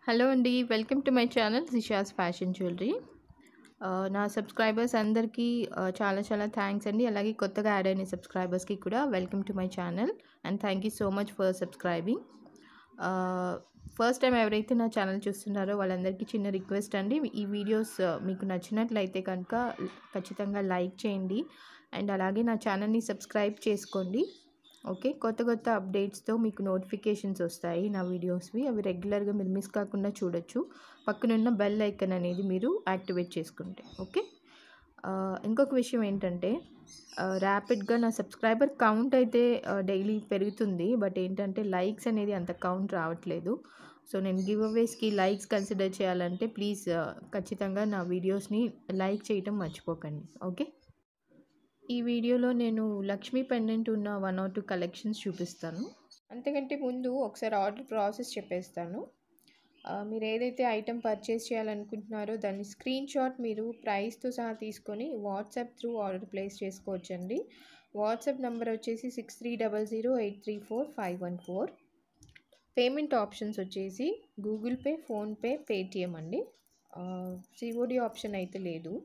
hello అండి welcome to my channel Jisha's fashion jewellery నా subscribers అందరికీ ఆ, చాలా చాలా థ్యాంక్స్ అండి అలాగే కొత్తగా యాడ్ అయిన సబ్స్క్రైబర్స్కి కూడా welcome to my channel and thank you so much for subscribing first time ఎవరైతే నా ఛానల్ చూస్తున్నారో వాళ్ళందరికీ చిన్న రిక్వెస్ట్ అండి ఈ వీడియోస్ ఆ, మీకు నచ్చినట్లయితే కనుక ఖచ్చితంగా లైక్ చేయండి అండ్ అలాగే నా ఛానల్ని సబ్స్క్రైబ్ చేసుకోండి ఓకే కొత్త కొత్త అప్డేట్స్తో మీకు నోటిఫికేషన్స్ వస్తాయి నా వీడియోస్వి అవి రెగ్యులర్గా మీరు మిస్ కాకుండా చూడొచ్చు పక్కనున్న బెల్ ఐకన్ అనేది మీరు యాక్టివేట్ చేసుకుంటే ఓకే ఆ, ఇంకొక విషయం ఏంటంటే ర్యాపిడ్గా నా సబ్స్క్రైబర్ కౌంట్ అయితే డైలీ పెరుగుతుంది బట్ ఏంటంటే లైక్స్ అనేది అంత కౌంట్ రావట్లేదు సో నేను గివ్ అవేస్కి లైక్స్ కన్సిడర్ చేయాలంటే ప్లీజ్ ఖచ్చితంగా నా వీడియోస్ని లైక్ చేయటం మర్చిపోకండి ఓకే ఈ వీడియోలో నేను లక్ష్మీ పెండెంట్ ఉన్న వన్ ఆర్ టూ కలెక్షన్స్ చూపిస్తాను అంతకంటే ముందు ఒకసారి ఆర్డర్ ప్రాసెస్ చెప్పేస్తాను ఆ, మీరు ఏదైతే ఐటెం పర్చేస్ చేయాలనుకుంటున్నారో దాన్ని స్క్రీన్ షాట్ మీరు ప్రైస్తో సహా తీసుకొని వాట్సాప్ త్రూ ఆర్డర్ ప్లేస్ చేసుకోవచ్చండి వాట్సాప్ నెంబర్ వచ్చేసి six three double zero eight three four five one four payment options వచ్చేసి గూగుల్ పే ఫోన్పే పేటిఎం అండి సిఓడి ఆప్షన్ అయితే లేదు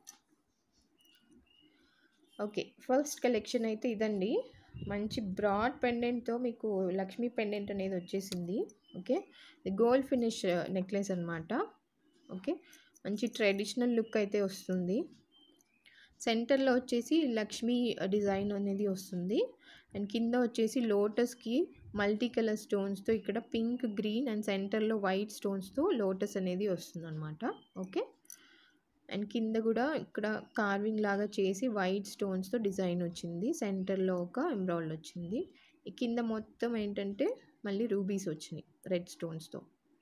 ఓకే ఫస్ట్ కలెక్షన్ అయితే ఇదండి మంచి బ్రాడ్ పెండెంట్తో మీకు లక్ష్మీ పెండెంట్ అనేది వచ్చేసింది ఓకే ఇది గోల్డ్ ఫినిష్ నెక్లెస్ అనమాట ఓకే మంచి ట్రెడిషనల్ లుక్ అయితే వస్తుంది సెంటర్లో వచ్చేసి లక్ష్మీ డిజైన్ అనేది వస్తుంది అండ్ కింద వచ్చేసి లోటస్కి మల్టీ కలర్ స్టోన్స్తో ఇక్కడ పింక్ గ్రీన్ అండ్ సెంటర్లో వైట్ స్టోన్స్తో లోటస్ అనేది వస్తుంది అనమాట ఓకే అండ్ కింద కూడా ఇక్కడ కార్వింగ్ లాగా చేసి వైట్ స్టోన్స్తో డిజైన్ వచ్చింది సెంటర్లో ఒక ఎంబ్రాయిడ్ వచ్చింది ఈ కింద మొత్తం ఏంటంటే మళ్ళీ రూబీస్ వచ్చినాయి రెడ్ స్టోన్స్తో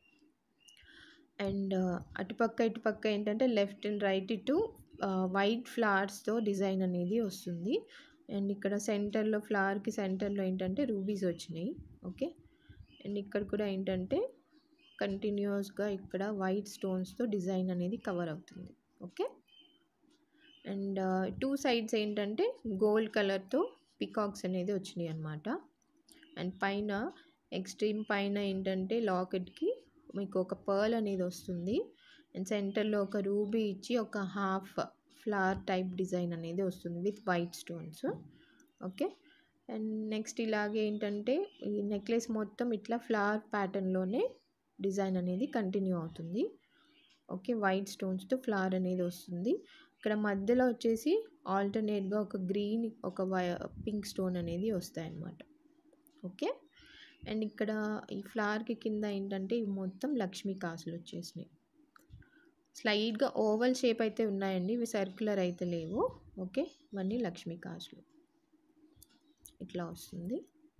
అండ్ అటుపక్క ఇటుపక్క ఏంటంటే లెఫ్ట్ అండ్ రైట్ ఇటు వైట్ ఫ్లవర్స్తో డిజైన్ అనేది వస్తుంది అండ్ ఇక్కడ సెంటర్లో ఫ్లవర్కి సెంటర్లో ఏంటంటే రూబీస్ వచ్చినాయి ఓకే అండ్ ఇక్కడ కూడా ఏంటంటే కంటిన్యూస్గా ఇక్కడ వైట్ స్టోన్స్తో డిజైన్ అనేది కవర్ అవుతుంది ఓకే అండ్ టూ సైడ్స్ ఏంటంటే గోల్డ్ కలర్తో పికాక్స్ అనేది వచ్చినాయి అనమాట అండ్ పైన ఎక్స్ట్రీమ్ పైన ఏంటంటే లాకెట్కి మీకు ఒక పర్ల్ అనేది వస్తుంది అండ్ సెంటర్లో ఒక రూబీ ఇచ్చి ఒక హాఫ్ ఫ్లవర్ టైప్ డిజైన్ అనేది వస్తుంది with white stones okay and next ఇలాగే ఏంటంటే ఈ నెక్లెస్ మొత్తం ఇట్లా ఫ్లవర్ ప్యాటర్న్లోనే డిజైన్ అనేది కంటిన్యూ అవుతుంది ఓకే వైట్ స్టోన్స్తో ఫ్లవర్ అనేది వస్తుంది ఇక్కడ మధ్యలో వచ్చేసి ఆల్టర్నేట్గా ఒక గ్రీన్ ఒక వై పింక్ స్టోన్ అనేది వస్తాయన్నమాట ఓకే అండ్ ఇక్కడ ఈ ఫ్లవర్కి కింద ఏంటంటే ఇవి మొత్తం లక్ష్మీ కాసులు వచ్చేసినాయి స్లైడ్గా ఓవల్ షేప్ అయితే ఉన్నాయండి ఇవి సర్క్యులర్ అయితే లేవు ఓకే ఇవన్నీ లక్ష్మీ కాసులు ఇట్లా వస్తుంది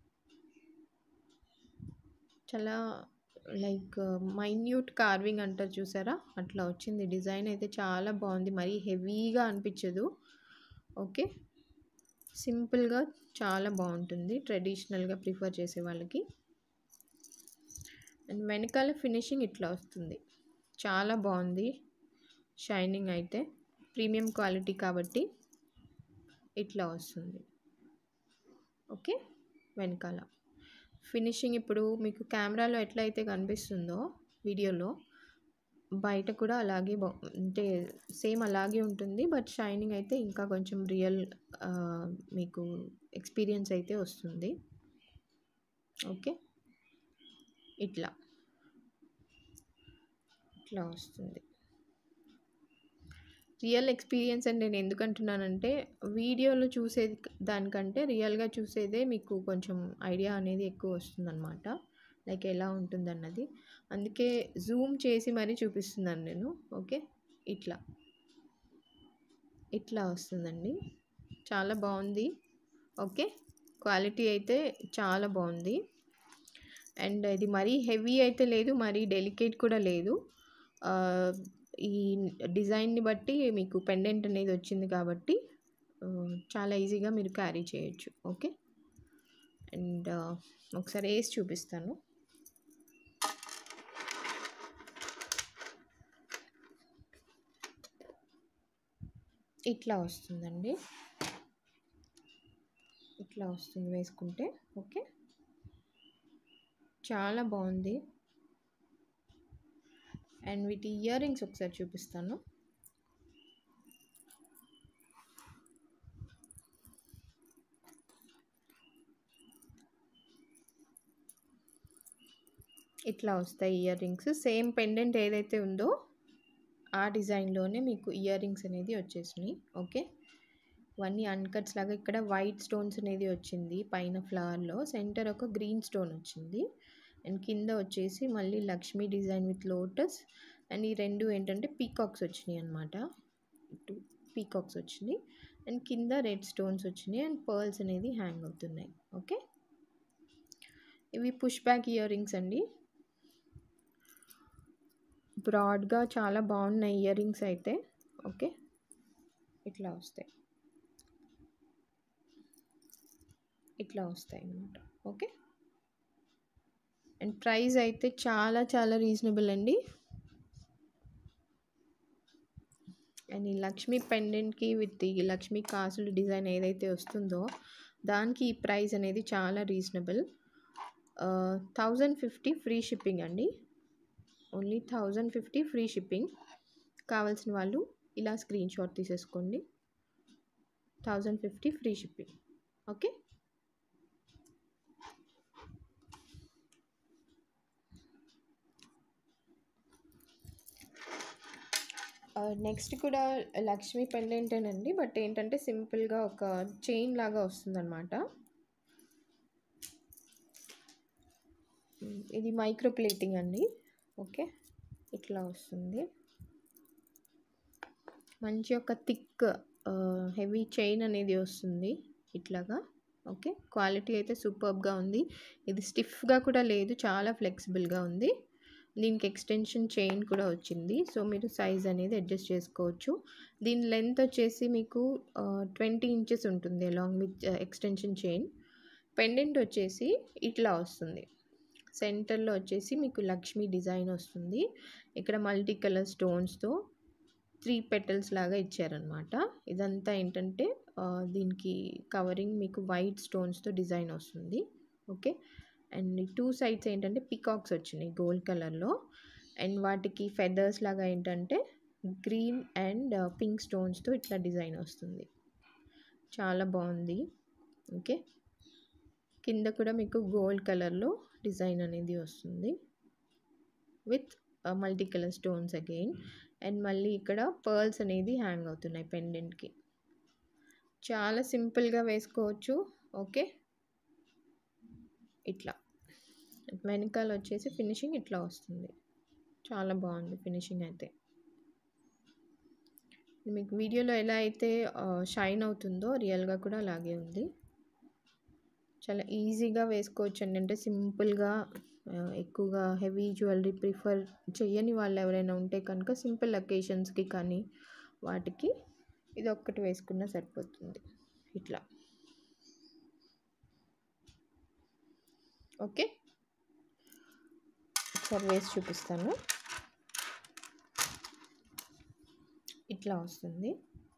చాలా లైక్ మైన్యూట్ కార్వింగ్ అంటారు చూసారా అట్లా వచ్చింది డిజైన్ అయితే చాలా బాగుంది మరీ హెవీగా అనిపించదు ఓకే సింపుల్గా చాలా బాగుంటుంది ట్రెడిషనల్గా ప్రిఫర్ చేసే వాళ్ళకి అండ్ వెనకాల ఫినిషింగ్ ఇట్లా వస్తుంది చాలా బాగుంది షైనింగ్ అయితే ప్రీమియం క్వాలిటీ కాబట్టి ఇట్లా వస్తుంది ఓకే వెనకాల ఫినిషింగ్ ఇప్పుడు మీకు కెమెరాలో ఎట్లయితే కనిపిస్తుందో వీడియోలో బయట కూడా అలాగే బా అంటే సేమ్ అలాగే ఉంటుంది బట్ షైనింగ్ అయితే ఇంకా కొంచెం రియల్ మీకు ఎక్స్పీరియన్స్ అయితే వస్తుంది ఓకే ఇట్లా ఇట్లా వస్తుంది రియల్ ఎక్స్పీరియన్స్ అని నేను ఎందుకు అంటున్నానంటే వీడియోలో చూసేది దానికంటే రియల్గా చూసేదే మీకు కొంచెం ఐడియా అనేది ఎక్కువ వస్తుందన్నమాట లైక్ ఎలా ఉంటుందన్నది అందుకే జూమ్ చేసి మరీ చూపిస్తున్నాను నేను ఓకే ఇట్లా ఇట్లా వస్తుందండి చాలా బాగుంది ఓకే క్వాలిటీ అయితే చాలా బాగుంది అండ్ ఇది మరీ హెవీ అయితే లేదు మరీ డెలికేట్ కూడా లేదు ఆ, ఈ డిజైన్ని బట్టి మీకు పెండెంట్ అనేది వచ్చింది కాబట్టి ఆ, చాలా ఈజీగా మీరు క్యారీ చేయొచ్చు ఓకే అండ్ ఒకసారి వేసి చూపిస్తాను ఇట్లా వస్తుందండి ఇట్లా వస్తుంది వేసుకుంటే ఓకే చాలా బాగుంది అండ్ వీటి ఇయర్ రింగ్స్ ఒకసారి చూపిస్తాను ఇట్లా వస్తాయి ఇయర్ రింగ్స్ సేమ్ పెండెంట్ ఏదైతే ఉందో ఆ డిజైన్లోనే మీకు ఇయర్ రింగ్స్ అనేది వచ్చేసినాయి ఓకే ఇవన్నీ అన్కట్స్ లాగా ఇక్కడ వైట్ స్టోన్స్ అనేది వచ్చింది పైన ఫ్లవర్లో సెంటర్ ఒక గ్రీన్ స్టోన్ వచ్చింది అండ్ కింద వచ్చేసి మళ్ళీ Lakshmi design with lotus and ఈ రెండు ఏంటంటే పీకాక్స్ వచ్చినాయి అనమాట ఇటు పీకాక్స్ వచ్చినాయి అండ్ కింద రెడ్ స్టోన్స్ వచ్చినాయి అండ్ పర్ల్స్ అనేది హ్యాంగ్ అవుతున్నాయి ఓకే ఇవి పుష్ బ్యాక్ ఇయర్ రింగ్స్ అండి బ్రాడ్గా చాలా బాగున్నాయి ఇయర్ రింగ్స్ అయితే ఓకే ఇట్లా వస్తాయి ఇట్లా వస్తాయి అన్నమాట ఓకే అండ్ ప్రైస్ అయితే చాలా చాలా రీజనబుల్ అండి అండ్ ఈ లక్ష్మీ పెండెంట్కి విత్ ఈ లక్ష్మీ కాసులు డిజైన్ ఏదైతే వస్తుందో దానికి ఈ ప్రైస్ అనేది చాలా reasonable thousand fifty free shipping అండి only thousand fifty free shipping కావాల్సిన వాళ్ళు ఇలా స్క్రీన్ షాట్ తీసేసుకోండి thousand fifty free shipping okay next కూడా లక్ష్మీ పెండెంటేనండి బట్ ఏంటంటే సింపుల్గా ఒక చైన్ లాగా వస్తుందన్నమాట ఇది మైక్రో ప్లేటింగ్ అండి ఓకే ఇట్లా వస్తుంది మంచి ఒక థిక్ హెవీ చైన్ అనేది వస్తుంది ఇట్లాగా ఓకే క్వాలిటీ అయితే సూపర్గా ఉంది ఇది స్టిఫ్గా కూడా లేదు చాలా ఫ్లెక్సిబుల్గా ఉంది దీనికి ఎక్స్టెన్షన్ చైన్ కూడా వచ్చింది సో మీరు సైజ్ అనేది అడ్జస్ట్ చేసుకోవచ్చు దీని లెంత్ వచ్చేసి మీకు ట్వంటీ ఇంచెస్ ఉంటుంది along with extension chain pendant వచ్చేసి ఇట్లా వస్తుంది సెంటర్లో వచ్చేసి మీకు లక్ష్మీ డిజైన్ వస్తుంది ఇక్కడ మల్టీ కలర్ స్టోన్స్తో త్రీ పెటల్స్ లాగా ఇచ్చారనమాట ఇదంతా ఏంటంటే దీనికి కవరింగ్ మీకు వైట్ స్టోన్స్తో డిజైన్ వస్తుంది ఓకే అండ్ టూ సైడ్స్ ఏంటంటే పికాక్స్ వచ్చినాయి గోల్డ్ కలర్లో అండ్ వాటికి ఫెదర్స్ లాగా ఏంటంటే గ్రీన్ అండ్ పింక్ స్టోన్స్తో ఇట్లా డిజైన్ వస్తుంది చాలా బాగుంది ఓకే కింద కూడా మీకు గోల్డ్ కలర్లో డిజైన్ అనేది వస్తుంది with multi colour stones again and మళ్ళీ ఇక్కడ పర్ల్స్ అనేది హ్యాంగ్ అవుతున్నాయి పెండెంట్కి చాలా సింపుల్గా వేసుకోవచ్చు ఓకే ఇట్లా వెనకాల వచ్చేసి ఫినిషింగ్ ఇట్లా వస్తుంది చాలా బాగుంది ఫినిషింగ్ అయితే మీకు వీడియోలో ఎలా అయితే షైన్ అవుతుందో రియల్గా కూడా అలాగే ఉంది చాలా ఈజీగా వేసుకోవచ్చు అండి అంటే సింపుల్గా ఎక్కువగా హెవీ జ్యువెలరీ ప్రిఫర్ చేయని వాళ్ళు ఎవరైనా ఉంటే కనుక సింపుల్ అకేషన్స్కి కానీ వాటికి ఇది ఒక్కటి వేసుకున్నా సరిపోతుంది ఇట్లా ఓకే ఒకసారి వేసి చూపిస్తాను ఇట్లా వస్తుంది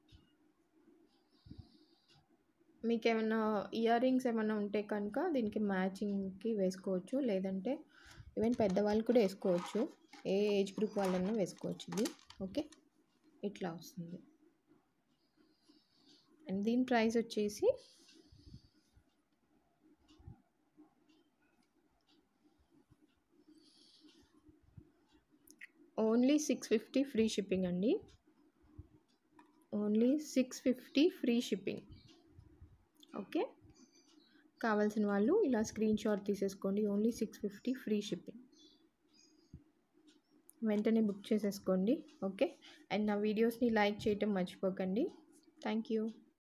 మీకు ఏమైనా ఇయర్ రింగ్స్ ఏమైనా ఉంటే కనుక దీనికి మ్యాచింగ్కి వేసుకోవచ్చు లేదంటే ఈవెన్ పెద్దవాళ్ళు కూడా వేసుకోవచ్చు ఏ ఏజ్ గ్రూప్ వాళ్ళైనా వేసుకోవచ్చు ఇది ఓకే ఇట్లా వస్తుంది అండ్ దీని ప్రైస్ వచ్చేసి only six fifty free shipping అండి only six fifty free shipping okay కావాల్సిన వాళ్ళు ఇలా స్క్రీన్ షాట్ తీసేసుకోండి only six fifty free shipping వెంటనే బుక్ చేసేసుకోండి ఓకే అండ్ నా వీడియోస్ని లైక్ చేయటం మర్చిపోకండి థ్యాంక్ యూ